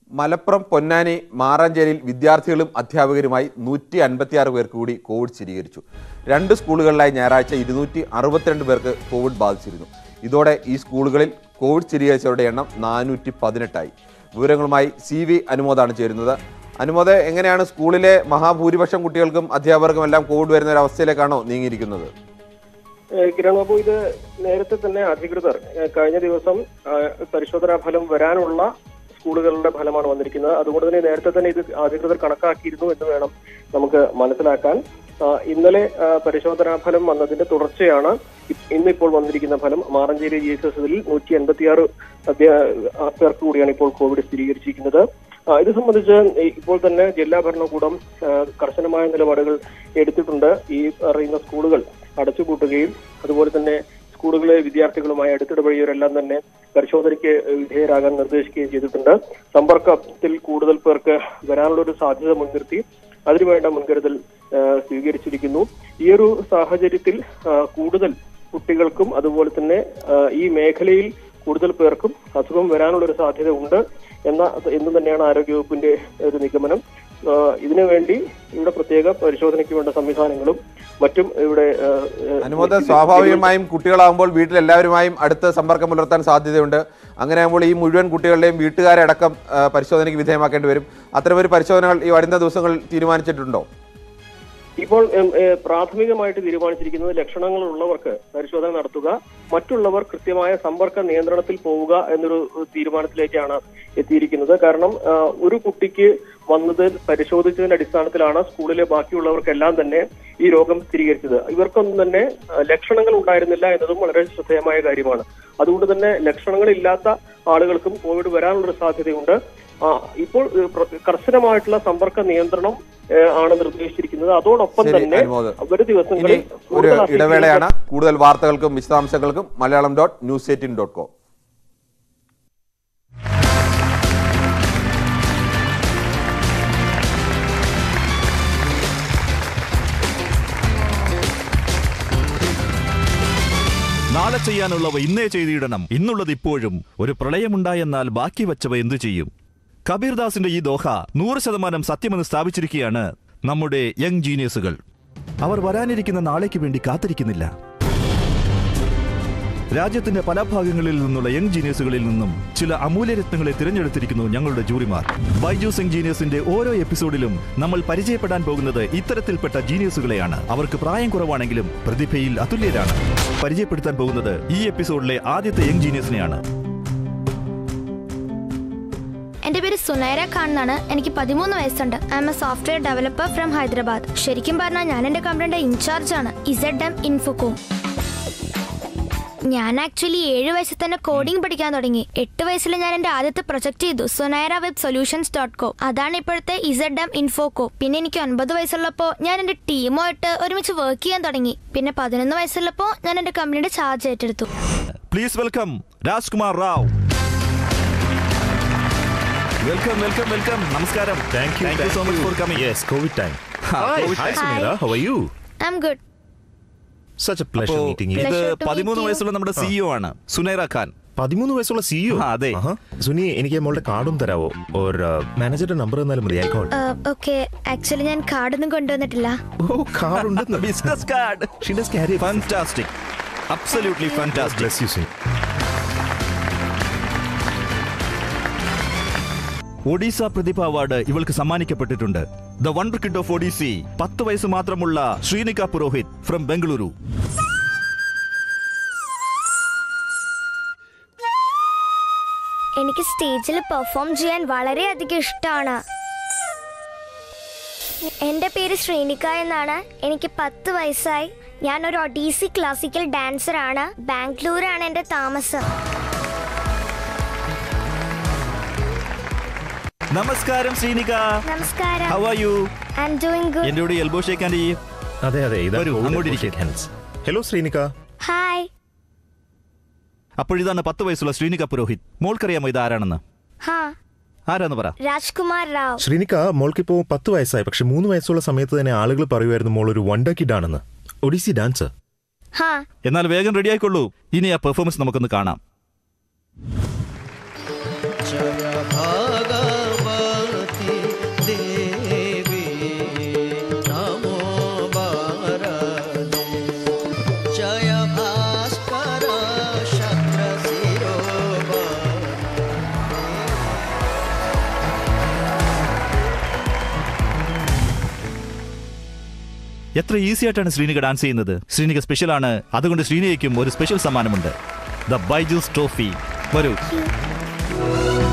മലപ്പുറം പൊന്നാനി മാറാഞ്ചേരിയിൽ വിദ്യാർത്ഥികളും അധ്യാപകരുമായി നൂറ്റി അൻപത്തിയാറ് പേർക്ക് കൂടി കോവിഡ് സ്ഥിരീകരിച്ചു രണ്ട് സ്കൂളുകളിലായി ഞായറാഴ്ച ഇരുന്നൂറ്റി അറുപത്തിരണ്ട് പേർക്ക് കോവിഡ് ബാധിച്ചിരുന്നു ഇതോടെ ഈ സ്കൂളുകളിൽ കോവിഡ് സ്ഥിരീകരിച്ചവരുടെ എണ്ണം നാനൂറ്റി പതിനെട്ടായി വിവരങ്ങളുമായി സി വി അനുമോദാണ് ചേരുന്നത് അനുമോദ് എങ്ങനെയാണ് സ്കൂളിലെ മഹാഭൂരിപക്ഷം കുട്ടികൾക്കും അധ്യാപകർക്കും എല്ലാം കോവിഡ് വരുന്ന ഒരു അവസ്ഥയിലേക്കാണോ നീങ്ങിയിരിക്കുന്നത് ഏഹ് കിരൺ ബാബു ഇത് നേരത്തെ തന്നെ അധികൃതർ ഏഹ് കഴിഞ്ഞ ദിവസം ആഹ് പരിശോധനാ ഫലം വരാനുള്ള സ്കൂളുകളുടെ ഫലമാണ് വന്നിരിക്കുന്നത് അതുകൊണ്ട് തന്നെ നേരത്തെ തന്നെ ഇത് അധികൃതർ കണക്കാക്കിയിരുന്നു എന്ന് വേണം നമുക്ക് മനസ്സിലാക്കാൻ ആഹ് ഇന്നലെ ആഹ് പരിശോധനാ ഫലം വന്നതിന്റെ തുടർച്ചയാണ് ഇ- ഇന്നിപ്പോൾ വന്നിരിക്കുന്ന ഫലം മാറഞ്ചേരി ജി എസ് എസിൽ നൂറ്റി എൺപത്തിയാറ് പേർക്ക് കൂടിയാണ് ഇപ്പോൾ കോവിഡ് സ്ഥിരീകരിച്ചിരിക്കുന്നത് ആഹ് ഇത് സംബന്ധിച്ച് ഈ- ഇപ്പോൾ തന്നെ ജില്ലാ ഭരണകൂടം ആഹ് കർശനമായ നിലപാടുകൾ എടുത്തിട്ടുണ്ട് ഈ പറയുന്ന സ്കൂളുകൾ അടച്ചുപൂട്ടുകയും അതുപോലെ തന്നെ സ്കൂളുകളിലെ വിദ്യാർത്ഥികളുമായി അടുത്തിടപഴകിയവരെല്ലാം തന്നെ പരിശോധനയ്ക്ക് വിധേയരാകാൻ നിർദ്ദേശിക്കുകയും ചെയ്തിട്ടുണ്ട് സമ്പർക്കത്തിൽ കൂടുതൽ പേർക്ക് വരാനുള്ള ഒരു സാധ്യത മുൻനിർത്തി അതിനുവേണ്ട മുൻകരുതൽ ആ, സ്വീകരിച്ചിരിക്കുന്നു ഈ ഒരു സാഹചര്യത്തിൽ ആ, കൂടുതൽ കുട്ടികൾക്കും അതുപോലെ തന്നെ ആ, ഈ മേഖലയിൽ കൂടുതൽ പേർക്കും അസുഖം വരാനുള്ള ഒരു സാധ്യത ഉണ്ട് എന്ന എന്ന് തന്നെയാണ് ആരോഗ്യവകുപ്പിന്റെ ഒരു നിഗമനം ആ, ഇതിനുവേണ്ടി ഇവിടെ പ്രത്യേക പരിശോധനയ്ക്ക് വേണ്ട സംവിധാനങ്ങളും മറ്റും ഇവിടെ ആ, ആ, അനുമോദ് സ്വാഭാവികമായും കുട്ടികളാകുമ്പോൾ വീട്ടിൽ എല്ലാവരുമായും അടുത്ത സമ്പർക്കം പുലർത്താൻ സാധ്യതയുണ്ട് അങ്ങനെയാകുമ്പോൾ ഈ മുഴുവൻ കുട്ടികളുടെയും വീട്ടുകാരെ അടക്കം ആ, പരിശോധനയ്ക്ക് വിധേയമാക്കേണ്ടി വരും അത്തരമൊരു പരിശോധനകൾ ഈ വരുന്ന ദിവസങ്ങളിൽ തീരുമാനിച്ചിട്ടുണ്ടോ ഇപ്പോൾ എം, ഏ, പ്രാഥമികമായിട്ട് തീരുമാനിച്ചിരിക്കുന്നത് ലക്ഷണങ്ങളുള്ളവർക്ക് പരിശോധന നടത്തുക മറ്റുള്ളവർ കൃത്യമായ സമ്പർക്ക നിയന്ത്രണത്തിൽ പോവുക എന്നൊരു തീരുമാനത്തിലേക്കാണ് എത്തിയിരിക്കുന്നത് കാരണം ആ, ഒരു കുട്ടിക്ക് വന്നത് പരിശോധിച്ചതിന്റെ അടിസ്ഥാനത്തിലാണ് സ്കൂളിലെ ബാക്കിയുള്ളവർക്കെല്ലാം തന്നെ ഈ രോഗം സ്ഥിരീകരിച്ചത് ഇവർക്കൊന്നും തന്നെ ആ, ലക്ഷണങ്ങൾ ഉണ്ടായിരുന്നില്ല എന്നതും വളരെ ശ്രദ്ധേയമായ കാര്യമാണ് അതുകൊണ്ട് തന്നെ ലക്ഷണങ്ങളില്ലാത്ത ആളുകൾക്കും കോവിഡ് വരാനുള്ള സാധ്യതയുണ്ട് ആ ഇപ്പോൾ ഏ, പ്ര- കർശനമായിട്ടുള്ള സമ്പർക്ക നിയന്ത്രണം ഏ, ആണ് നിർദ്ദേശിച്ചിരിക്കുന്നത് അതോടൊപ്പം ശരി, തന്നെ അനുമോദ്. വരും ഇനി ദിവസങ്ങളിൽ ഒരു കൂടുതൽ അധികം ഇടവേളയാണ് കൂടുതൽ വാർത്തകൾക്കും വിശദാംശങ്ങൾക്കും Malayalam dot news eighteen dot com നാളെ ചെയ്യാനുള്ളവ ഇന്നേ ചെയ്തിടണം ഇന്നുള്ളത് ഇപ്പോഴും ഒരു പ്രളയമുണ്ടായെന്നാൽ ബാക്കി വച്ചവ എന്തു ചെയ്യും കബീർദാസിന്റെ ഈ ദോഹ നൂറ് ശതമാനം സത്യമെന്ന് സ്ഥാപിച്ചിരിക്കുകയാണ് നമ്മുടെ യങ് ജീനിയസുകൾ അവർ വരാനിരിക്കുന്ന നാളേക്ക് വേണ്ടി കാത്തിരിക്കുന്നില്ല രാജ്യത്തിന്റെ പല ഭാഗങ്ങളിൽ നിന്നുള്ള യങ് ജീനിയസുകളിൽ നിന്നും ചില അമൂല്യരത്നങ്ങളെ തിരഞ്ഞെടുത്തിരിക്കുന്നു ഞങ്ങളുടെ ജൂറിമാർ ബൈജൂസ് യങ് ജീനിയസിന്റെ ഓരോ എപ്പിസോഡിലും നമ്മൾ പരിചയപ്പെടാൻ പോകുന്നത് ഇത്തരത്തിൽപ്പെട്ട ജീനിയസുകളെയാണ് അവർക്ക് പ്രായം കുറവാണെങ്കിലും പ്രതിഭയിൽ അതുല്യരാണ് പരിചയപ്പെടുത്താൻ പോകുന്നത് ഈ എപ്പിസോഡിലെ ആദ്യത്തെ യങ് ജീനിയസിനെയാണ് എന്റെ പേര് സുനൈര ഖാൻ എന്നാണ് എനിക്ക് പതിമൂന്ന് വയസ്സുണ്ട് I'm a software developer from Hyderabad ശരിക്കും പറഞ്ഞാൽ ഞാൻ എന്റെ കമ്പനിയുടെ ഇൻചാർജ് ആണ് ഇസഡ് എം ഇൻഫോകോം ഞാൻ ആക്ച്വലി ഏഴ് വയസ്സിൽ തന്നെ കോഡിംഗ് പഠിക്കാൻ തുടങ്ങി എട്ട് വയസ്സിൽ ഞാൻ എന്റെ ആദ്യത്തെ പ്രൊജക്ട് ചെയ്തു Sunaira web solutions dot co അതാണ് ഇപ്പോഴത്തെ ഇസഡ് എം ഇൻഫോകോ പിന്നെ എനിക്ക് ഒൻപത് വയസ്സുള്ളപ്പോൾ ഞാൻ എന്റെ ടീമുമായിട്ട് ഒരുമിച്ച് വർക്ക് ചെയ്യാൻ തുടങ്ങി പിന്നെ പതിനൊന്ന് വയസ്സുള്ളപ്പോൾ ഞാൻ എന്റെ കമ്പനിയുടെ ചാർജ് ഏറ്റെടുത്തു please welcome Rajkumar Rao welcome welcome welcome നമസ്കാരം Thank you. Thank you so much for coming Yes, COVID time. Hi, Hi, Sunita. How are you? I'm good Such a pleasure അപ്പോ meeting you. ഇത് Pleasure to meet പതിമൂന്ന് you. വയസ്സുള്ള നമ്മുടെ CEO ആണ് സുനൈറ ഖാൻ പതിമൂന്ന് വയസ്സുള്ള CEO ആ, അതെ. സുനി എനിക്ക് മോളുടെ കാർഡും തരാവോ ഓർ മാനേജറുടെ നമ്പർ തന്നാലും മതി ഐ കോൾ ഓക്കെ ആക്ച്വലി ഞാൻ കാർഡൊന്നും കൊണ്ടുവന്നിട്ടില്ല ഓ കാർഡ് ഉണ്ടെന്ന് business card She does carry it. Fantastic absolutely fantastic Bless you, Sunny. Odisha Pratibha award ഇവൾക്ക് സമ്മാനിക്കപ്പെട്ടിട്ടുണ്ട് the wonder kid of Odissi പത്ത് വയസ്സ് മാത്രമുള്ള ശ്രീനിക പുരോഹിത് ഫ്രം ബംഗളൂരു എനിക്ക് സ്റ്റേജിൽ പെർഫോം ചെയ്യാൻ വളരെയധികം ഇഷ്ടമാണ് എൻ്റെ പേര് ശ്രീനിക എന്നാണ് എനിക്ക് പത്ത് വയസ്സായി ഞാൻ ഒരു ഒഡീസി ക്ലാസിക്കൽ ഡാൻസർ ആണ് ബാംഗ്ലൂരാണ് എൻ്റെ താമസം നമസ്കാരം ശ്രീനിക നമസ്കാരം how are you I am doing good എന്റെ കൂടെ എൽബോ ഷേക്കാൻ ചെയ്യും അതെ അതെ ഇതാ വരൂ, അങ്ങോട്ട് ഇരിക്ക്. ഹലോ ശ്രീനിക ഹായ് അപ്പോഴിതാണ് പത്ത് വയസ്സുള്ള ശ്രീനിക പുരോഹിത് മോൾക്കറിയാമോ ഇത് ആരാണെന്ന് ഹാ ആരാന്ന് പറ രാജ്കുമാർ റാവ് ശ്രീനിക മോൾക്കിപ്പോ പത്ത് വയസ്സായി പക്ഷെ മൂന്ന് വയസ്സുള്ള സമയത്ത് തന്നെ ആളുകൾ പറയുമായിരുന്നു മോൾ ഒരു വണ്ടർ കിഡ് ആണെന്ന് ഒഡീസി ഡാൻസർ ഹാ എന്നാൽ വേഗം റെഡി ആയിക്കൊള്ളൂ ഇനി ആ പെർഫോമൻസ് നമുക്കൊന്ന് കാണാം जय भागवत എത്ര ഈസി ആയിട്ടാണ് ശ്രീനിക ഡാൻസ് ചെയ്യുന്നത് ശ്രീനിക സ്പെഷ്യൽ ആണ് അതുകൊണ്ട് ശ്രീനികയ്ക്കും ഒരു സ്പെഷ്യൽ സമ്മാനമുണ്ട് ദ ബൈജൂസ് ട്രോഫി വരൂ